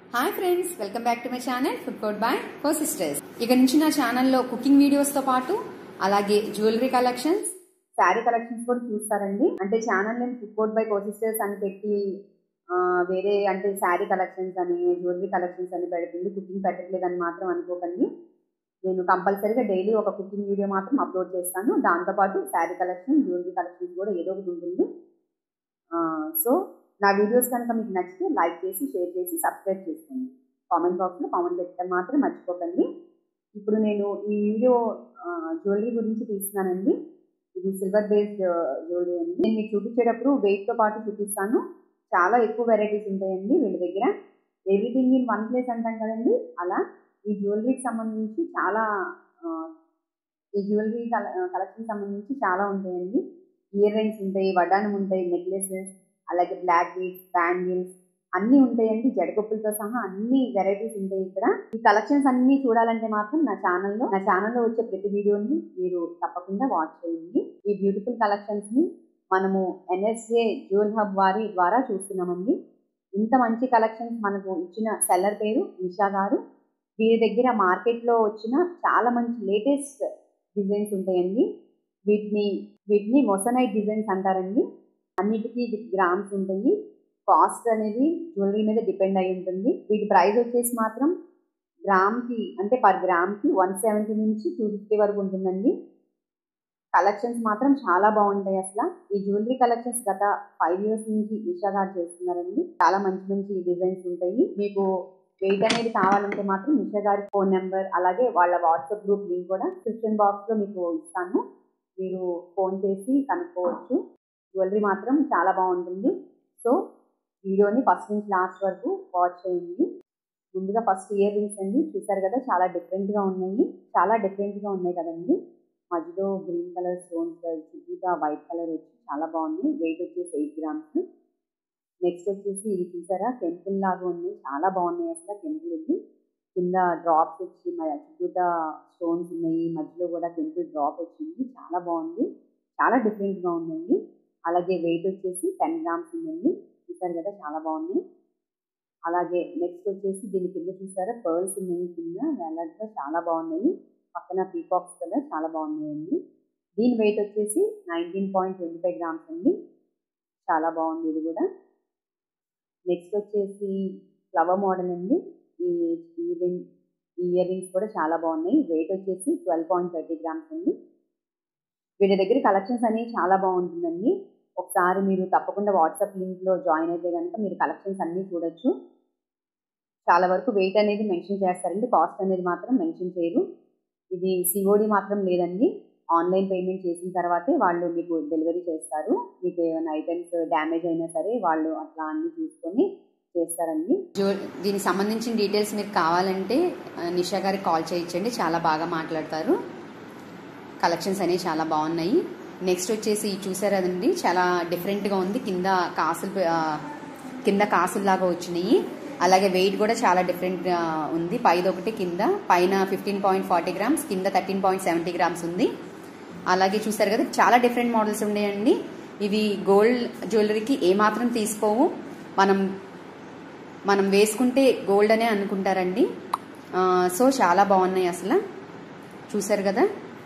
hi friends welcome back to my channel food code by four sisters ఇక నుంచి నా ఛానల్లో కుకింగ్ వీడియోస్ తో పాటు అలాగే జ్యువెలరీ కలెక్షన్స్ శారీ కలెక్షన్స్ కూడా చూస్తారండి అంటే ఛానల్ నేను ఫుడ్ కోడ్ బై కో సిస్టర్స్ అని పెట్టి ఆ, వేరే అంటే శారీ కలెక్షన్స్ అని జ్యువెలరీ కలెక్షన్స్ అని పెడుతుంది కుకింగ్ పెట్టట్లేదని మాత్రం అనుకోకండి నేను కంపల్సరీగా డైలీ ఒక కుకింగ్ వీడియో మాత్రం అప్లోడ్ చేస్తాను దాంతోపాటు శారీ కలెక్షన్ జ్యువెలరీ కలెక్షన్స్ కూడా ఏదో ఒకటి ఉంటుంది సో నా వీడియోస్ కనుక మీకు నచ్చితే లైక్ చేసి షేర్ చేసి సబ్స్క్రైబ్ చేసుకోండి కామెంట్ బాక్స్లో కామెంట్ పెట్టడం మాత్రం మర్చిపోకండి ఇప్పుడు నేను ఈ వీడియో జ్యువెలరీ గురించి తీస్తున్నానండి ఇది సిల్వర్ బేస్డ్ జ్యువెలరీ అండి నేను మీకు చూపించేటప్పుడు వెయిట్తో పాటు చూపిస్తాను చాలా ఎక్కువ వెరైటీస్ ఉంటాయండి వీళ్ళ దగ్గర ఎవ్రీథింగ్ ఇన్ వన్ ప్లేస్ అంటాం కదండి అలా ఈ జ్యువెలరీకి సంబంధించి చాలా ఆ, ఈ జ్యువెలరీ కలెక్షన్ సంబంధించి చాలా ఉంటాయండి ఇయర్ రింగ్స్ ఉంటాయి వడ్డానం ఉంటాయి నెక్లెసెస్ అలాగే బ్లాక్ బీడ్స్ బ్యాంగిల్స్ అన్నీ ఉంటాయండి జడకొప్పులతో సహా అన్ని వెరైటీస్ ఉంటాయి ఇక్కడ ఈ కలెక్షన్స్ అన్ని చూడాలంటే మాత్రం నా ఛానల్లో నా ఛానల్లో వచ్చే ప్రతి వీడియోని మీరు తప్పకుండా వాచ్ చేయండి ఈ బ్యూటిఫుల్ కలెక్షన్స్ ని మనము ఎన్ఎస్జే జ్యువెల్ హబ్ వారి ద్వారా చూస్తున్నామండి ఇంత మంచి కలెక్షన్స్ మనకు ఇచ్చిన సెల్లర్ పేరు నిషా గారు వీరి దగ్గర మార్కెట్లో వచ్చిన చాలా మంచి లేటెస్ట్ డిజైన్స్ ఉంటాయండి వీటిని వీటిని మొసనైట్ డిజైన్స్ అంటారండి అన్నిటికీ గ్రామ్స్ ఉంటాయి కాస్ట్ అనేది జ్యువెలరీ మీద డిపెండ్ అయి ఉంటుంది వీటి ప్రైస్ వచ్చేసి మాత్రం గ్రామ్కి అంటే పర్ గ్రామ్కి వన్ సెవెంటీ నుంచి టూ ఫిఫ్టీ వరకు ఉంటుందండి కలెక్షన్స్ మాత్రం చాలా బాగుంటాయి అసలు ఈ జ్యువెలరీ కలెక్షన్స్ గత ఫైవ్ ఇయర్స్ నుంచి నిషా గారు చేస్తున్నారండి చాలా మంచి మంచి డిజైన్స్ ఉంటాయి మీకు వెయిట్ అనేది కావాలంటే మాత్రం నిషా గారి ఫోన్ నెంబర్ అలాగే వాళ్ళ వాట్సాప్ గ్రూప్ లింక్ కూడా డిస్క్రిప్షన్ బాక్స్లో మీకు ఇస్తాను మీరు ఫోన్ చేసి కనుక్కోవచ్చు జ్యువెలరీ మాత్రం చాలా బాగుంటుంది సో వీడియోని ఫస్ట్ నుంచి లాస్ట్ వరకు వాచ్ చేయండి ముందుగా ఫస్ట్ ఇయర్ రింగ్స్ అండి చూసారు కదా చాలా డిఫరెంట్గా ఉన్నాయి చాలా డిఫరెంట్గా ఉన్నాయి కదండి మధ్యలో గ్రీన్ కలర్ స్టోన్స్ చుట్టూగా వైట్ కలర్ వచ్చి చాలా బాగుంది వెయిట్ వచ్చేసి ఎయిట్ గ్రామ్స్ నెక్స్ట్ వచ్చేసి ఇది చూసారా టెంపుల్ లాగా ఉంది చాలా బాగున్నాయి అసలు టెంపుల్ ఇది కింద డ్రాప్స్ వచ్చి మన చుట్టూతా స్టోన్స్ ఉన్నాయి మధ్యలో కూడా టెంపుల్ డ్రాప్ వచ్చింది చాలా బాగుంది చాలా డిఫరెంట్గా ఉందండి అలాగే వెయిట్ వచ్చేసి టెన్ గ్రామ్స్ ఉందండి చూసారు కదా చాలా బాగుంది అలాగే నెక్స్ట్ వచ్చేసి దీని కింద చూసారా పర్ల్స్ ఉన్నాయి కింద వేలాడుగా చాలా బాగున్నాయి పక్కన పీకాక్స్ కదా చాలా బాగున్నాయండి దీని వెయిట్ వచ్చేసి nineteen point twenty five grams అండి చాలా బాగుంది ఇది కూడా నెక్స్ట్ వచ్చేసి ఫ్లవర్ మోడల్ అండి ఈ ఇయర్ ఇయర్ రింగ్స్ కూడా చాలా బాగున్నాయి వెయిట్ వచ్చేసి ట్వెల్వ్ పాయింట్ థర్టీ గ్రామ్స్ అండి వీటి దగ్గర కలెక్షన్స్ అనేవి చాలా బాగుంటుందండి ఒకసారి మీరు తప్పకుండా వాట్సాప్ లింక్లో జాయిన్ అయితే కనుక మీరు కలెక్షన్స్ అన్నీ చూడొచ్చు చాలా వరకు వెయిట్ అనేది మెన్షన్ చేస్తారండి కాస్ట్ అనేది మాత్రం మెన్షన్ చేయరు ఇది సిఓడి మాత్రం లేదండి ఆన్లైన్ పేమెంట్ చేసిన తర్వాతే వాళ్ళు మీకు డెలివరీ చేస్తారు మీకు ఏమైనా ఐటమ్స్ డ్యామేజ్ అయినా సరే వాళ్ళు అట్లా అన్ని చూసుకొని చేస్తారండి దీనికి సంబంధించిన డీటెయిల్స్ మీకు కావాలంటే నిషా గారికి కాల్ చేయించండి చాలా బాగా మాట్లాడతారు కలెక్షన్స్ అనేవి చాలా బాగున్నాయి నెక్స్ట్ వచ్చేసి చూసారు అదండి చాలా డిఫరెంట్గా ఉంది కింద కాసులు ఆ, కింద కాసుల్లాగా వచ్చినాయి అలాగే వెయిట్ కూడా చాలా డిఫరెంట్గా ఉంది పైది ఒకటి కింద పైన ఫిఫ్టీన్ పాయింట్ ఫార్టీ గ్రామ్స్ కింద థర్టీన్ పాయింట్ సెవెంటీ గ్రామ్స్ ఉంది అలాగే చూసారు కదా చాలా డిఫరెంట్ మోడల్స్ ఉన్నాయండి ఇవి గోల్డ్ జ్యువెలరీకి ఏమాత్రం తీసుకోవు మనం మనం వేసుకుంటే గోల్డ్ అనే అనుకుంటారండి ఆ, సో చాలా బాగున్నాయి అసలు చూసారు కదా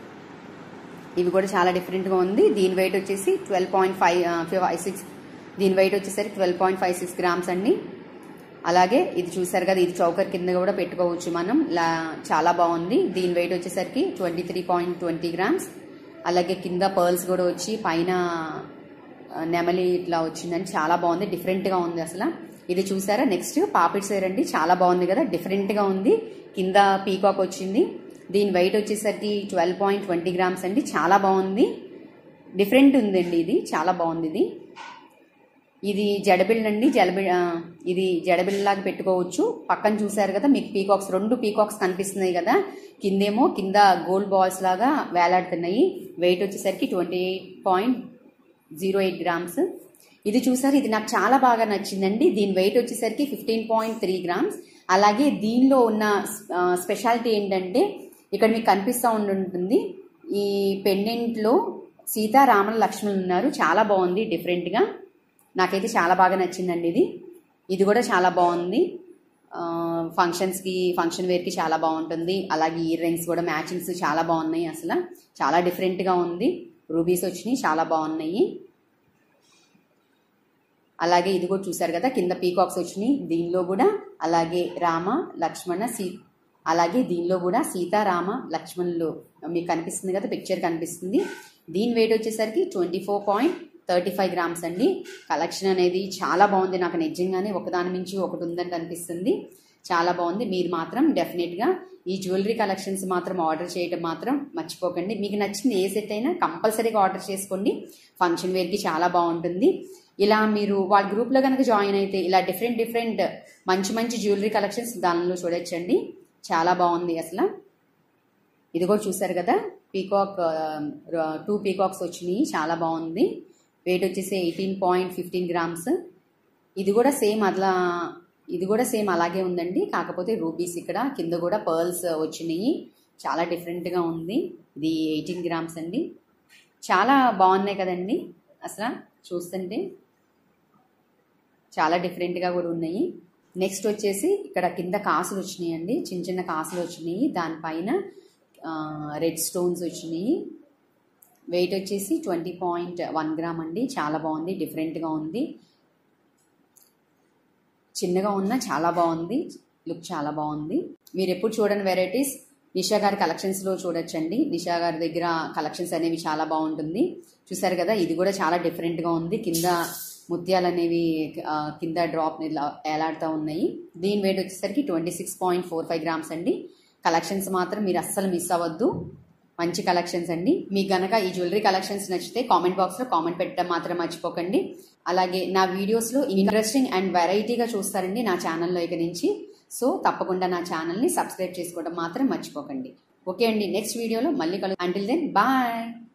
ఇవి కూడా చాలా డిఫరెంట్గా ఉంది దీని వెయిట్ వచ్చేసి twelve point five five six దీని వెయిట్ వచ్చేసరికి twelve point five six grams అండి అలాగే ఇది చూసారు కదా ఇది చౌకర్ కింద కూడా పెట్టుకోవచ్చు మనం లా- చాలా బాగుంది దీని వెయిట్ వచ్చేసరికి twenty three point twenty grams అలాగే కింద పర్ల్స్ కూడా వచ్చి పైన ఆ, నెమలి ఇట్లా వచ్చిందని చాలా బాగుంది డిఫరెంట్గా ఉంది అసలు ఇది చూసారా నెక్స్ట్ పాపిడ్ సేర్ అండి చాలా బాగుంది కదా డిఫరెంట్గా ఉంది కింద పీకాక్ వచ్చింది దీని వెయిట్ వచ్చేసరికి ట్వెల్వ్ పాయింట్ ట్వంటీ గ్రామ్స్ అండి చాలా బాగుంది డిఫరెంట్ ఉందండి ఇది చాలా బాగుంది ఇది ఇది జడబిల్ అండి జడబిల్ ఆ, ఇది జడబిల్లాగా పెట్టుకోవచ్చు పక్కన చూసారు కదా మీకు పీకాక్స్ రెండు పీకాక్స్ కనిపిస్తున్నాయి కదా కిందేమో కింద గోల్డ్ బాల్స్ లాగా వేలాడుతున్నాయి వెయిట్ వచ్చేసరికి twenty eight point zero eight grams ఇది చూసారు ఇది నాకు చాలా బాగా నచ్చిందండి దీని వెయిట్ వచ్చేసరికి ఫిఫ్టీన్ పాయింట్ త్రీ గ్రామ్స్ అలాగే దీనిలో ఉన్న ఆ, స్పెషాలిటీ ఏంటంటే ఇక్కడ మీకు కనిపిస్తూ ఉంటుంది ఈ పెండెంట్లో సీతారామల లక్ష్మణులు ఉన్నారు చాలా బాగుంది డిఫరెంట్గా నాకైతే చాలా బాగా నచ్చిందండి ఇది ఇది కూడా చాలా బాగుంది ఫంక్షన్స్కి ఫంక్షన్ వేర్కి చాలా బాగుంటుంది అలాగే ఇయర్ రింగ్స్ కూడా మ్యాచింగ్స్ చాలా బాగున్నాయి అసలు చాలా డిఫరెంట్గా ఉంది రూబీస్ వచ్చినాయి చాలా బాగున్నాయి అలాగే ఇది కూడా చూసారు కదా కింద పీకాక్స్ వచ్చినాయి దీనిలో కూడా అలాగే రామ లక్ష్మణ సీ అలాగే దీనిలో కూడా సీతారామ లక్ష్మణులు మీకు కనిపిస్తుంది కదా పిక్చర్ కనిపిస్తుంది దీని వెయిట్ వచ్చేసరికి twenty four point thirty five grams అండి కలెక్షన్ అనేది చాలా బాగుంది నాకు నిజంగానే ఒకదాని మించి ఒకటి ఉందని కనిపిస్తుంది చాలా బాగుంది మీరు మాత్రం డెఫినెట్గా ఈ జ్యువెలరీ కలెక్షన్స్ మాత్రం ఆర్డర్ చేయడం మాత్రం మర్చిపోకండి మీకు నచ్చింది ఏ సెట్ అయినా కంపల్సరీగా ఆర్డర్ చేసుకోండి ఫంక్షన్ వేర్కి చాలా బాగుంటుంది ఇలా మీరు వాళ్ళ గ్రూప్లో కనుక జాయిన్ అయితే ఇలా డిఫరెంట్ డిఫరెంట్ మంచి మంచి జ్యువెలరీ కలెక్షన్స్ దానిలో చూడొచ్చండి చాలా బాగుంది అసలు ఇది కూడా చూసారు కదా పీకాక్ టూ పీకాక్స్ వచ్చినాయి చాలా బాగుంది వెయిట్ వచ్చేసి ఎయిటీన్ పాయింట్ ఫిఫ్టీన్ గ్రామ్స్ ఇది కూడా సేమ్ అట్లా ఇది కూడా సేమ్ అలాగే ఉందండి కాకపోతే రూపీస్ ఇక్కడ కింద కూడా పర్ల్స్ వచ్చినాయి చాలా డిఫరెంట్గా ఉంది ఇది ఎయిటీన్ గ్రామ్స్ అండి చాలా బాగున్నాయి కదండి అసలు చూస్తుంటే చాలా డిఫరెంట్గా కూడా ఉన్నాయి నెక్స్ట్ వచ్చేసి ఇక్కడ కింద కాసులు వచ్చినాయండి చిన్న చిన్న కాసులు వచ్చినాయి దానిపైన రెడ్ స్టోన్స్ వచ్చినాయి వెయిట్ వచ్చేసి ట్వంటీ పాయింట్ వన్ గ్రామ్ అండి చాలా బాగుంది డిఫరెంట్గా ఉంది చిన్నగా ఉన్నా చాలా బాగుంది లుక్ చాలా బాగుంది మీరు ఎప్పుడు చూడని వెరైటీస్ నిషా గారి కలెక్షన్స్లో చూడొచ్చండి నిషా గారి దగ్గర కలెక్షన్స్ అనేవి చాలా బాగుంటుంది చూసారు కదా ఇది కూడా చాలా డిఫరెంట్గా ఉంది కింద ముత్యాలు అనేవి ఆ, కింద డ్రాప్ ఇలా ఏలాడుతూ ఉన్నాయి దీని వెయిట్ వచ్చేసరికి twenty six point four five grams అండి కలెక్షన్స్ మాత్రం మీరు అస్సలు మిస్ అవ్వద్దు మంచి కలెక్షన్స్ అండి మీకు గనక ఈ జ్యువెలరీ కలెక్షన్స్ నచ్చితే కామెంట్ బాక్స్లో కామెంట్ పెట్టడం మాత్రం మర్చిపోకండి అలాగే నా వీడియోస్లో ఇంట్రెస్టింగ్ అండ్ వెరైటీగా చూస్తారండి నా ఛానల్లో ఇక నుంచి సో తప్పకుండా నా ఛానల్ని సబ్స్క్రైబ్ చేసుకోవడం మాత్రం మర్చిపోకండి ఓకే అండి నెక్స్ట్ వీడియోలో మళ్ళీ కలు అంటిల్ దెన్ బాయ్